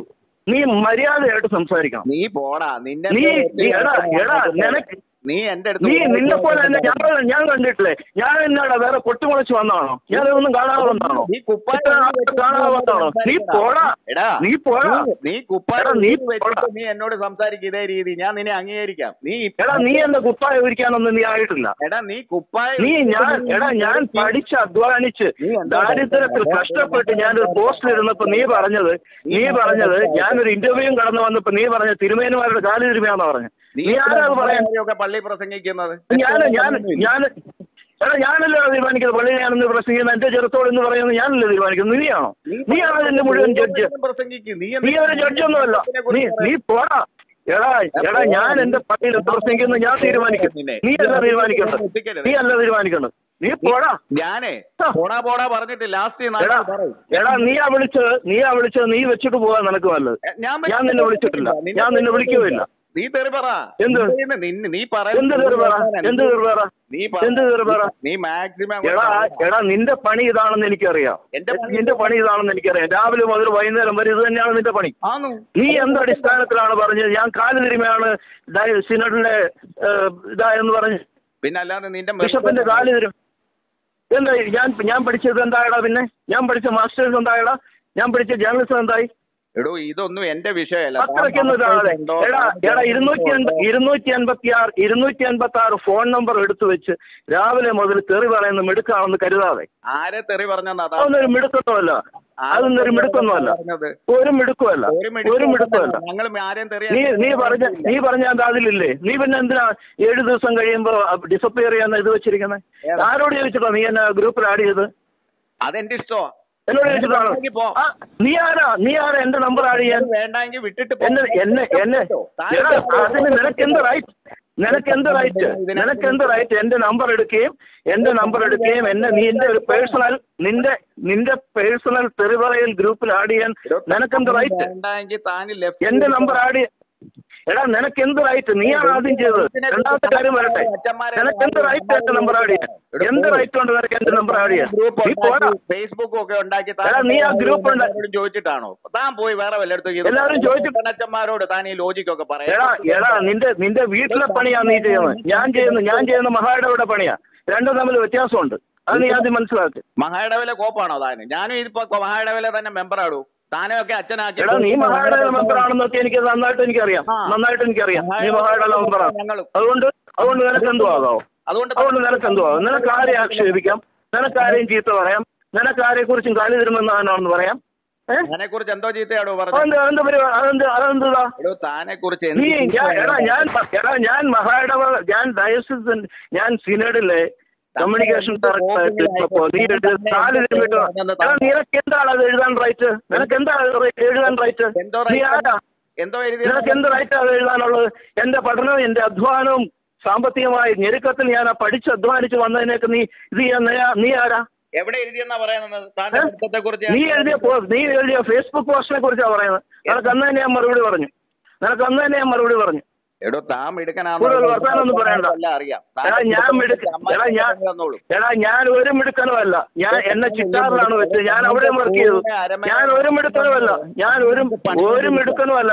നീ മര്യാദയായിട്ട് സംസാരിക്കണം നീ പോടാ നിന്നെ നീ നീ എടാ എടാ നിനക്ക് നീ എന്റെ അടുത്ത് നീ നിന്നെ പോലെ തന്നെ ഞാൻ ഞാൻ കണ്ടിട്ടില്ലേ ഞാൻ എന്നാടാ വേറെ പൊട്ടിമുളച്ച് വന്നതാണോ ഞാൻ ഇതൊന്നും കാണാതെ വന്നതാണോ നീ കുപ്പായം ഇത്ര നാളെ കാണാതെ വന്നതാണോ നീ പോടാ എടാ നീ പോടാ നീ- നീ കുപ്പായം എടാ, നീ നീ വെച്ചിട്ട് പോടാ. നീ എന്നോട് സംസാരിക്കും ഇതേ രീതി ഞാൻ നിന്നെ അംഗീകരിക്കാം നീ എടാ നീ എന്റെ കുപ്പായ ഒരിക്കാനൊന്നും നീ ആയിട്ടില്ല എടാ നീ കുപ്പായം നീ ഞാൻ എടാ ഞാൻ പഠിച്ച് അധ്വാനിച്ച് നീ എന്താ ദാരിദ്ര്യത്തിൽ കഷ്ടപ്പെട്ട് ഞാനൊരു പോസ്റ്റിൽ ഇരുന്നപ്പോ നീ പറഞ്ഞത് നീ പറഞ്ഞത് ഞാനൊരു ഇന്റർവ്യൂ കടന്നു വന്നപ്പോ നീ പറഞ്ഞ തിരുമേനുമാരുടെ കാല് തിരുമയാന്ന് പറഞ്ഞു നീ നീ ആരാ അത് പറയാൻ ഒക്കെ പള്ളി പ്രസംഗിക്കുന്നത് ഞാൻ ഞാൻ ഞാൻ എടാ ഞാനല്ലോ തീരുമാനിക്കുന്നത് പള്ളി ഞാനെന്ന് പ്രസംഗിക്കുന്നത് എന്റെ ചെറുത്തോട് എന്ന് പറയുന്നത് ഞാനല്ലേ തീരുമാനിക്കുന്നത് നീയാണോ നീയാണ് ഇതിന്റെ മുഴുവൻ ജഡ്ജ് പ്രസംഗിക്കും നീ നീ ഒരു ജഡ്ജൊന്നുമല്ല നീ നീ പോടാ എടാ എടാ ഞാൻ എന്റെ പള്ളിയിൽ പ്രസംഗിക്കുന്നത് ഞാൻ തീരുമാനിക്കും നീ അല്ല തീരുമാനിക്കേണ്ടത് നീ അല്ല തീരുമാനിക്കേണ്ടത് നീ പോടാ ഞാനേ പോടാ പോടാ പറഞ്ഞിട്ട് ലാസ്റ്റ് എടാ എടാ നീയാ വിളിച്ചത് നീയാ വിളിച്ചത് നീ വെച്ചിട്ട് പോകാൻ നിനക്ക് നല്ലത് ഞാൻ നിന്നെ വിളിച്ചിട്ടില്ല ഞാൻ നിന്നെ വിളിക്കുകയില്ല നീ തെറി പറ എന്ത്? നീ- നിന്നെ- നീ എന്ത് തെറി പറ എന്ത് തെറി പറ നീ എന്ത് തെറി പറ നീ മാക്സിമം എടാ എടാ നിന്റെ പണി ഇതാണെന്ന് എനിക്കറിയാം എന്റെ പണി നിന്റെ പണി ഇതാണെന്ന് എനിക്കറിയാം രാവിലെ മുതൽ വൈകുന്നേരം വരെ ഇത് തന്നെയാണ് നിന്റെ പണി ആന്നു നീ എന്ത് അടിസ്ഥാനത്തിലാണ് പറഞ്ഞത് ഞാൻ കാല് തിരുമയാണ് ഡയ- സിനഡിലെ ഏഹ്, ഇതായെന്ന് പറഞ്ഞ് പിന്നെ അല്ലാതെ നിന്റെ ബിഷപ്പിന്റെ കാല് തിരും എന്താ ഞാൻ ഞാൻ പഠിച്ചത് എന്തായടാ പിന്നെ ഞാൻ പഠിച്ച മാസ്റ്റേഴ്സ് എന്തായടാ ഞാൻ പഠിച്ച ജേർണലിസം എന്തായി എടോ ഇതൊന്നും എന്റെ വിഷയമല്ല അത്രയ്ക്കൊന്നും ഇതാകാതെ എടാ എടാ ഇരുന്നൂറ്റി അൻപ- ഇരുന്നൂറ്റി അൻപത്തി ആറ് ഇരുന്നൂറ്റി അൻപത്തി ആറ് ഫോൺ നമ്പർ എടുത്തു വെച്ച് രാവിലെ മുതൽ തെറി പറയുന്ന മിടുക്കാണെന്ന് കരുതാതെ ആരെ തെറി പറഞ്ഞാ അതൊന്നും ഒരു മിടുക്കൊന്നുമല്ല അതൊന്നും ഒരു മിടുക്കൊന്നുമല്ല ഒരു മിടുക്കുമല്ല ഒരു മിടുക്കുമല്ല ഞങ്ങൾ ആരെയും തെറി നീ നീ പറഞ്ഞ നീ പറഞ്ഞ അത് അതിലില്ലേ നീ പിന്നെ എന്തിനാ ഏഴ് ദിവസം കഴിയുമ്പോ ഡിസപ്പിയർ ചെയ്യാൻ ഇത് വെച്ചിരിക്കുന്നത് ആരോട് ചോദിച്ചിട്ടോ നീ എന്നെ ഗ്രൂപ്പിൽ ആഡ് ചെയ്ത് അതെന്റെ ഇഷ്ടമാ എന്നോട് ചോദിച്ചിട്ടാണ് പോ. ആ, നീ ആരാ നീ ആരാ എന്റെ നമ്പർ ആഡ് ചെയ്യാൻ വേണ്ടെങ്കിൽ വിട്ടിട്ട് പോ. എന്നെ എന്നെ എന്നെ താൻ എടാ, അതിന് നിനക്ക് എന്ത് റൈറ്റ് നിനക്ക് എന്ത് റൈറ്റ് നിനക്ക് എന്ത് റൈറ്റ് എന്റെ നമ്പർ എടുക്കുകയും എന്റെ നമ്പർ എടുക്കുകയും എന്നെ നിന്റെ ഒരു പേഴ്സണൽ നിന്റെ നിന്റെ പേഴ്സണൽ തെറിപറയൽ ഗ്രൂപ്പിൽ ആഡ് ചെയ്യാൻ നിനക്ക് എന്ത് റൈറ്റ് വേണ്ടെങ്കിൽ താൻ ലെഫ്റ്റ് എന്റെ നമ്പർ ആഡ് ചെയ്യ- എടാ നിനക്ക് എന്ത് റൈറ്റ് നീയാണ് ആദ്യം ചെയ്തത് രണ്ടാമത്തെ കാര്യം വരട്ടെ നിനക്ക് എന്ത് റൈറ്റ് എന്റെ നമ്പർ ആഡ് ചെയ്യാൻ എന്ത് റൈറ്റ് ഉണ്ട് നിനക്ക് എന്റെ നമ്പർ ആഡ് ചെയ്യാൻ ഗ്രൂപ്പ് നീ പോടാ ഫേസ്ബുക്ക് ഒക്കെ ഉണ്ടാക്കി എടാ, നീ ആ ഗ്രൂപ്പ് ഉണ്ടാ- എല്ലാവരോടും ചോദിച്ചിട്ടാണോ താൻ പോയി വേറെ വല്ലയിടത്തും എല്ലാവരും ചോദിച്ചിട്ട്- അച്ഛന്മാരോട് താൻ ഈ ലോജിക് ഒക്കെ എടാ പറയാം എടാ നിന്റെ നിന്റെ വീട്ടിലെ പണിയാ നീ ചെയ്യുന്നത് ഞാൻ ചെയ്യുന്നു ഞാൻ ചെയ്യുന്ന മഹായിടവിടെ പണിയാ രണ്ടും തമ്മിൽ വ്യത്യാസമുണ്ട് അത് നീ ആദ്യം മനസ്സിലാക്ക് മഹായിടവിലെ കോപ്പാണോ താൻ ഞാനും ഇതിപ്പോ മഹായിടവിലെ തന്നെ മെമ്പറാടൂ താനെയൊക്കെ അച്ഛനാക്കി എടാ നീ മഹായിടവിലെ മെമ്പർ ആണെന്നൊക്കെ എനിക്ക് നന്നായിട്ട് എനിക്കറിയാം ആ. നന്നായിട്ട് എനിക്കറിയാം നീ മഹായിടവിലെ മെമ്പറാണ് ഞങ്ങളും അതുകൊണ്ട് അതുകൊണ്ട് നിനക്ക് എന്തു ആകാവോ അതുകൊണ്ട് അതുകൊണ്ട് നിനക്ക് എന്തു ആകും നിനക്ക് ആരെയും ആക്ഷേപിക്കാം നിനക്ക് ആരെയും ചീത്ത പറയാം നിനക്ക് ആരെ കുറിച്ചും കാലി തരുമെന്നാണെന്ന് പറയാം ഏഹ് അതിനെ കുറിച്ച് എന്തോ ചീത്തയാടോ പറഞ്ഞു അതെന്ത് അതെന്ത് പരിപാടി അതെന്ത് അതെന്താ എടോ താനെ കുറിച്ച് നീ ഞാൻ എടാ ഞാൻ എടാ ഞാൻ മഹായിടവ ഞാൻ ഡയസിസ് ഞാൻ സിനഡിലെ കമ്മ്യൂണിക്കേഷൻ ഡയറക്ടറായിട്ട് ഇരുന്നപ്പോ നീ എഴുതി നാല് കിലോമീറ്റർ എടാ നിനക്ക് എന്താണ് അത് എഴുതാൻ റൈറ്റ് നിനക്ക് എന്താ എഴുതാൻ റൈറ്റ് എന്തോ നീ ആരാ എന്തോ എഴുതി നിനക്ക് എന്ത് റൈറ്റ് അത് എഴുതാനുള്ളത് എന്റെ പഠനവും എന്റെ അധ്വാനവും സാമ്പത്തികമായി ഞെരുക്കത്തിൽ ഞാൻ ആ പഠിച്ച് അധ്വാനിച്ച് വന്നതിനൊക്കെ നീ ഇത് ചെയ്യാൻ നീ- നീ ആരാ എവിടെ എഴുതിയെന്നാ പറയുന്നത് താന്റെ ഏ? പഠിത്തത്തെ കുറിച്ച് നീ എഴുതിയ പോ- നീ എഴുതിയ ഫേസ്ബുക്ക് പോസ്റ്റിനെ കുറിച്ചാണ് പറയുന്നത് നിനക്ക് അന്ന് തന്നെ ഞാൻ മറുപടി പറഞ്ഞു നിനക്ക് അന്ന് തന്നെ ഞാൻ മറുപടി പറഞ്ഞു എടോ താൻ കൂടുതൽ വർത്താനം ഒന്നും പറയണ്ട. അറിയാം എടാ ഞാൻ മിടുക്ക എടാ ഞാൻ എടാ ഞാൻ ഒരു മിടുക്കനുമല്ല ഞാൻ എന്നെ ചിറ്റാറിലാണ് വെച്ചത് ഞാൻ അവിടെ വർക്ക് ചെയ്തു ഞാൻ ഒരു മിടുക്കനുമല്ല ഞാൻ ഒരു ഒരു മിടുക്കനുമല്ല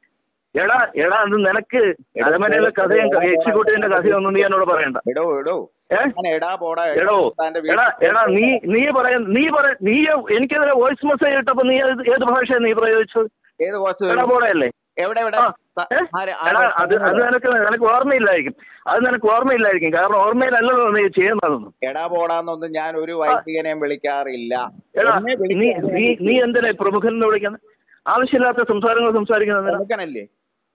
എടാ എടാ അത് നിനക്ക് അരമനയിലെ കഥയും എക്സിക്യൂട്ടീവിന്റെ കഥയും ഒന്നും നീ എന്നോട് പറയണ്ട എടോ എടോ ഏ ഞാൻ എടാ പോടാ എടോ താന്റെ എടാ വീട്ടിൽ എടാ നീ നീ പറയ നീ പറ നീ എനിക്കെതിരെ വോയിസ് മെസ്സേജ് ഇട്ടപ്പോ നീ ഏത് ഏത് ഭാഷയാണ് നീ പ്രയോഗിച്ചത് ഏത് കോഴ്സ് എടാ പോടയല്ലേ എവിടെ എവിടെ ആ, ത- ഏ? ആര്- എടാ ആര് അത് അത് നിനക്ക് നിനക്ക് ഓർമ്മയില്ലായിരിക്കും അത് നിനക്ക് ഓർമ്മയില്ലായിരിക്കും കാരണം ഓർമ്മയിലല്ലല്ലോ നീ ചെയ്യുന്നതൊന്നും എടാ പോടാന്നൊന്നും ഞാൻ ഒരു വൈദികനെയും വിളിക്കാറില്ല എടാ എന്നെ നീ വിളിക്കാൻ നീ നീ എന്തിനാ ഈ പ്രമുഖൻ എന്ന് വിളിക്കുന്നത് ആവശ്യമില്ലാത്ത സംസാരങ്ങൾ സംസാരിക്കുന്നത് എന്തിനാ? പ്രമുഖനല്ലേ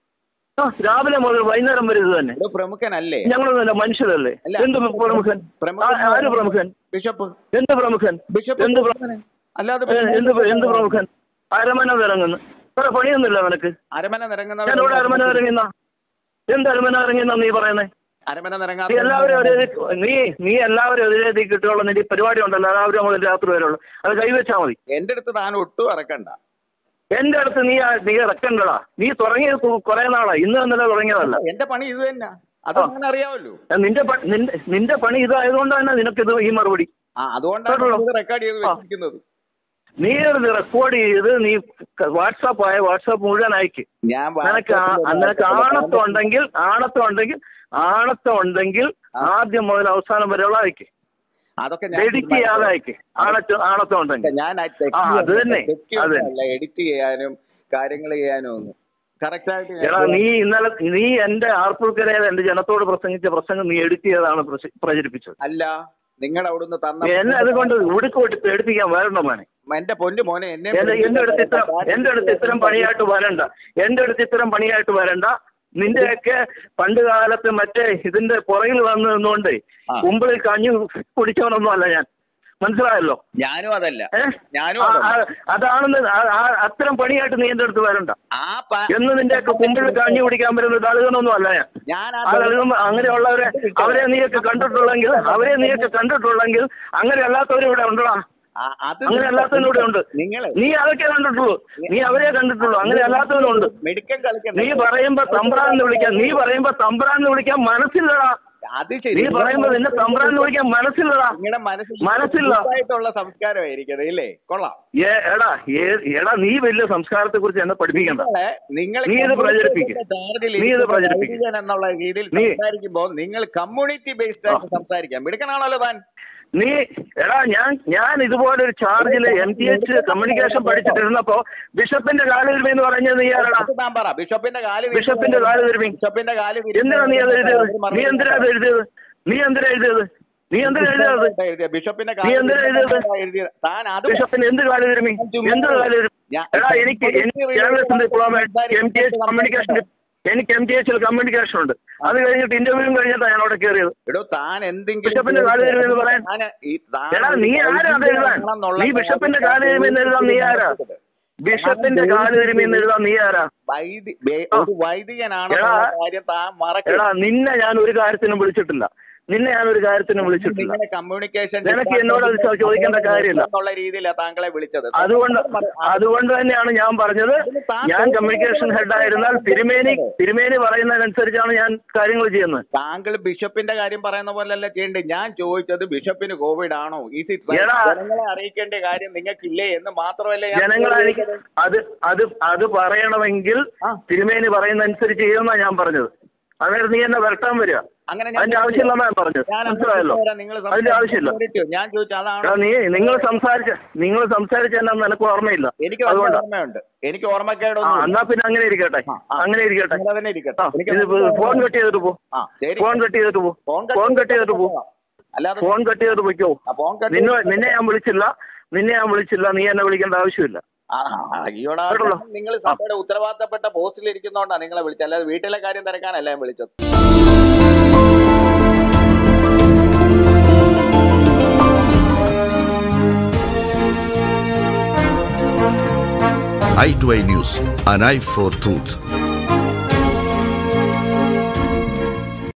ആ രാവിലെ മുതൽ വൈകുന്നേരം വരെ ഇത് തന്നെ ഒരു പ്രമുഖനല്ലേ ഞങ്ങളൊന്നുമല്ല മനുഷ്യരല്ലേ അല്ല. എന്ത് പ്രമുഖൻ പ്രമുഖൻ ആ, ആര് പ്രമുഖൻ ബിഷപ്പ് എന്ത് പ്രമുഖൻ ബിഷപ്പ് എന്ത് പ്ര- പ്രമുഖന്. അല്ലാതെ ഏ, എന്ത് പ്ര- എന്ത് പ്രമുഖൻ അരമന ഇറങ്ങുന്നു വേറെ പണിയൊന്നുമില്ല നിനക്ക് അരമന നിറങ്ങുന്നവർ ഞാനിവിടെ അരമന ഇറങ്ങിന്ന എന്ത് അരമന ഇറങ്ങിന്ന നീ പറയുന്നേ അരമന നീ നിറങ്ങാത്ത എല്ലാവരും ഒരേ നീ നീ എല്ലാവരും ഒരേ രീതി കിട്ടുള്ള നിന്റെ ഈ പരിപാടി ഉണ്ടല്ലോ രാവിലെ മുതൽ രാത്രി വരെ ഉള്ളു അത് കൈവച്ചാൽ മതി എന്റെ അടുത്ത് താൻ ഒട്ടും ഇറക്കണ്ട എന്റെ അടുത്ത് നീ ആ- നീ ഇറക്കണ്ടടാ നീ തുടങ്ങിയത് കു- കുറെ നാളാ ഇന്ന് ഇന്നലെ തുടങ്ങിയതല്ല എന്റെ പണി ഇത് തന്നെ അത് ആ. ഞാൻ അറിയാമല്ലോ ഏ, നിന്റെ പ- നിന്റെ നിന്റെ പണി ഇതായതുകൊണ്ട് തന്നെ നിനക്കിത് ഈ മറുപടി ആ അതുകൊണ്ടാണ് കേട്ടോ. ഇത് റെക്കോർഡ് ചെയ്ത് ആ. വെച്ചിരിക്കുന്നത് നീ അത് റെക്കോർഡ് ചെയ്ത് നീ വാട്സാപ്പ് ആയ വാട്സാപ്പ് മുഴുവൻ അയക്ക് ഞാൻ നിനക്ക് ആ- നിനക്ക് ആണത്വം ഉണ്ടെങ്കിൽ ആണത്വം ഉണ്ടെങ്കിൽ ആണത്വം ഉണ്ടെങ്കിൽ ആദ്യം മുതൽ അവസാനം വരെയുള്ള അയക്ക് അതൊക്കെ ഞാൻ എഡിറ്റ് ചെയ്യാതെ അയക്ക് ആണത്വം ആണത്വം ഉണ്ടെങ്കിൽ ഞാൻ ആ, അത് തന്നെ, അത് തന്നെ. എഡിറ്റ് ചെയ്യാനും കാര്യങ്ങൾ ചെയ്യാനും ഒന്നും കറക്റ്റ് ആയിട്ട് എടാ നീ ഇന്നലെ നീ എന്റെ ആർപ്പുൾക്കരയിൽ എന്റെ ജനത്തോട് പ്രസംഗിച്ച പ്രസംഗം നീ എഡിറ്റ് ചെയ്തതാണ് പ്രസ- പ്രചരിപ്പിച്ചത് അല്ല നിങ്ങൾ അവിടുന്ന് നീ എന്നെ തന്ന അതുകൊണ്ട് ഉടുക്കോട്ട് പേടിപ്പിക്കാൻ വരണ്ട മോനെ എന്റെ പൊന്നു മോനെ എന്നെ എന്റെ എന്റെ അടുത്ത് ഇത്ര എന്റെ അടുത്ത് ഇത്തരം പണിയായിട്ട് വരണ്ട എന്റെ അടുത്ത് ഇത്തരം പണിയായിട്ട് വരണ്ട നിന്റെയൊക്കെ പണ്ട് കാലത്ത് മറ്റേ ഇതിന്റെ പുറകിൽ വന്നു നിന്നുകൊണ്ട് ആ. കുമ്പിളിൽ കഞ്ഞി കുടിച്ചവനൊന്നും അല്ല ഞാൻ മനസ്സിലായല്ലോ ഞാനും അതല്ല ഏ? ഞാനും ആ, അതല്ല. ആ, അതാണെന്ന് ആ- ആ- അത്തരം പണിയായിട്ട് നീ എന്റെ അടുത്ത് വരണ്ട ആ പ- എന്ന് നിന്റെയൊക്കെ കുമ്പിളിൽ കഞ്ഞി കുടിക്കാൻ പറ്റുന്ന ദളിതനൊന്നും അല്ല ഞാൻ ഞാൻ ആ ആ ദളിതം അങ്ങനെയുള്ളവരെ അവരെ നീയൊക്കെ കണ്ടിട്ടുള്ളെങ്കിൽ അവരെ നീയൊക്കെ കണ്ടിട്ടുള്ളെങ്കിൽ അങ്ങനെ അല്ലാത്തവരും ഇവിടെ ഉണ്ടടാ ആ- അത് അങ്ങനെ അല്ലാത്തവനും ഇവിടെ ഉണ്ട് നിങ്ങള് നീ അതൊക്കെ കണ്ടിട്ടുള്ളൂ നീ അവരെ കണ്ടിട്ടുള്ളൂ അങ്ങനെ അല്ലാത്തവനും ഉണ്ട് മെഡിക്കൽ കളിക്കണ്ട നീ പറയുമ്പോ തമ്പ്രാന്ന് വിളിക്കാൻ നീ പറയുമ്പോ തമ്പ്രാന്ന് വിളിക്കാൻ മനസ്സില്ലടാ അത് നീ ശരി പറയുമ്പോ നിന്നെ തമ്പ്രാന്ന് വിളിക്കാൻ മനസ്സില്ലടാ നിങ്ങളുടെ മനസ്സിൽ മനസ്സില്ല. ആയിട്ടുള്ള സംസ്കാരമായിരിക്കും ഇല്ലേ കൊള്ളാം ഏ എടാ ഏ- എടാ നീ വലിയ സംസ്കാരത്തെ കുറിച്ച് എന്നെ പഠിപ്പിക്കണ്ട നിങ്ങളെ നിങ്ങൾ നീ ഇത് പ്രചരിപ്പിക്ക്. ചാർജിൽ നീ ഇത് പ്രചരിപ്പിക്ക്. വൈദികൻ എന്നുള്ള രീതിയിൽ നീ- സംസാരിക്കുമ്പോൾ നിങ്ങൾ കമ്മ്യൂണിറ്റി ബേസ്ഡ് ആയിട്ട് സംസാരിക്കാം മിടുക്കനാണല്ലോ താൻ നീ എടാ ഞാൻ ഞാൻ ഇതുപോലെ ഒരു ചാർജിൽ എം ടി എച്ച് കമ്മ്യൂണിക്കേഷൻ പഠിച്ചിട്ടിരുന്നപ്പോ ബിഷപ്പിന്റെ കാലുരുമി എന്ന് പറഞ്ഞത് നീ ആരടാ അത് താൻ പറ ബിഷപ്പിന്റെ കാല് വിരിച്ച് ബിഷപ്പിന്റെ കാല് തിരുമ്മി. ബിഷപ്പിന്റെ കാല് വിരിച്ച് എന്തിനാ നീ അത് എഴുതിയത് നീ എന്തിനാ അത് എഴുതിയത് നീ എന്തിനാ എഴുതിയത് നീ എന്തിനാ എഴുതിയത് എഴുതിയ ബിഷപ്പിന്റെ നീ എന്തിനാ എഴുതിയത്? എഴുതിയത് താൻ അത് ബിഷപ്പിന് എന്ത് കാല് തിരുമ്മി എന്ത് കാല് തിരുമ്മി ഞാൻ- എടാ എനിക്ക് എനിക്ക് journalism diploma M T H communication എനിക്ക് എം ടി എച്ചിൽ കമ്മ്യൂണിക്കേഷൻ ഉണ്ട് അത് കഴിഞ്ഞിട്ട് ഇന്റർവ്യൂവും കഴിഞ്ഞിട്ടാണ് ഞാൻ അവിടെ കയറിയത് എടോ താൻ എന്തെങ്കിലും ബിഷപ്പിന്റെ കാല് തിരുമ്മി എന്ന് പറയാൻ താന് ഈ- താൻ എടാ നീ ആരാ അത് എഴുതാൻ ആണെന്നുള്ള നീ ബിഷപ്പിന്റെ കാല് തിരുമ്മി എന്ന് എഴുതാൻ നീ ആരാ ബിഷപ്പിന്റെ കാല് തിരുമ്മി എന്ന് എഴുതാൻ നീ ആരാ വൈദി വേ- ഒരു വൈദികനാണെന്നുള്ള എടാ, കാര്യം താൻ മറക്കരുത് എടാ നിന്നെ ഞാൻ ഒരു കാര്യത്തിനും വിളിച്ചിട്ടില്ല നിന്നെ ഞാൻ ഒരു കാര്യത്തിനും വിളിച്ചിട്ടില്ല നിങ്ങളുടെ കമ്മ്യൂണിക്കേഷൻ നിനക്ക് എന്നോട് അത് ചോ- ചോദിക്കേണ്ട കാര്യമില്ല. എന്നുള്ള രീതിയിലാണ് താങ്കളെ വിളിച്ചത് അതുകൊണ്ട് അതുകൊണ്ട് തന്നെയാണ് ഞാൻ പറഞ്ഞത് ഞാൻ കമ്മ്യൂണിക്കേഷൻ ഹെഡ് ആയിരുന്നാൽ തിരുമേനി തിരുമേനി പറയുന്നതിനനുസരിച്ചാണ് ഞാൻ കാര്യങ്ങൾ ചെയ്യുന്നത് താങ്കൾ ബിഷപ്പിന്റെ കാര്യം പറയുന്ന പോലെയല്ല ചെയ്യേണ്ടത് ഞാൻ ചോദിച്ചത് ബിഷപ്പിന് കോവിഡ് ആണോ ഇത് എടാ. ജനങ്ങളെ അറിയിക്കേണ്ട കാര്യം നിങ്ങൾക്കില്ലേ എന്ന് മാത്രമല്ല ഞാൻ ജനങ്ങളെ ചോദിച്ചത്. അത് അത് അത് പറയണമെങ്കിൽ ആ. തിരുമേനി പറയുന്നതനുസരിച്ച് ചെയ്യുമെന്നാണ് ഞാൻ പറഞ്ഞത് അന്നേരം നീ എന്നെ വരട്ടാൻ വരിക അങ്ങനെ ഞാൻ അതിന്റെ ആവശ്യമില്ലെന്നാ ഞാൻ പറഞ്ഞത് ഞാൻ മനസ്സിലായല്ലോ നിങ്ങൾ അതിന്റെ ആവശ്യമില്ല ഞാൻ ചോദിച്ചു എടാ, അതാണ് നീ നിങ്ങൾ സംസാരിച്ച നിങ്ങൾ സംസാരിച്ച എന്നാ എനിക്ക് ഓർമ്മയില്ല എനിക്ക് നല്ല അതുകൊണ്ടാ ഓർമ്മയുണ്ട് എനിക്ക് ആ ഓർമ്മക്കേടൊന്നും എന്നാ പിന്നെ അങ്ങനെ ഇരിക്കട്ടെ ആ, ആ. അങ്ങനെ ഇരിക്കട്ടെ അങ്ങനെ തന്നെ ഇരിക്കട്ടെ ആ, എനിക്ക് ഇത് നല്ല ഫോൺ കട്ട് ചെയ്തിട്ട് പോ ആ ശരി ഫോൺ കട്ട് ചെയ്തിട്ട് പോ ഫോൺ ഫോൺ കട്ട് ചെയ്തിട്ട് പോ അല്ലാതെ ഫോൺ കട്ട് ചെയ്തിട്ട് പോയിക്കോ ആ, ഫോൺ കട്ട് നിന്നെ നിന്നെ ഞാൻ വിളിച്ചില്ല നിന്നെ ഞാൻ വിളിച്ചില്ല നീ എന്നെ വിളിക്കേണ്ട ആവശ്യമില്ല ആ, ആ, അയ്യോടാ കേട്ടല്ലോ? നിങ്ങൾ സഭയുടെ ഉത്തരവാദിത്തപ്പെട്ട പോസ്റ്റിൽ ഇരിക്കുന്നോണ്ടാണ് നിങ്ങളെ വിളിച്ചത് അല്ലാതെ വീട്ടിലെ കാര്യം തിരക്കാനല്ല ഞാൻ വിളിച്ചത് i2i News, an eye for truth.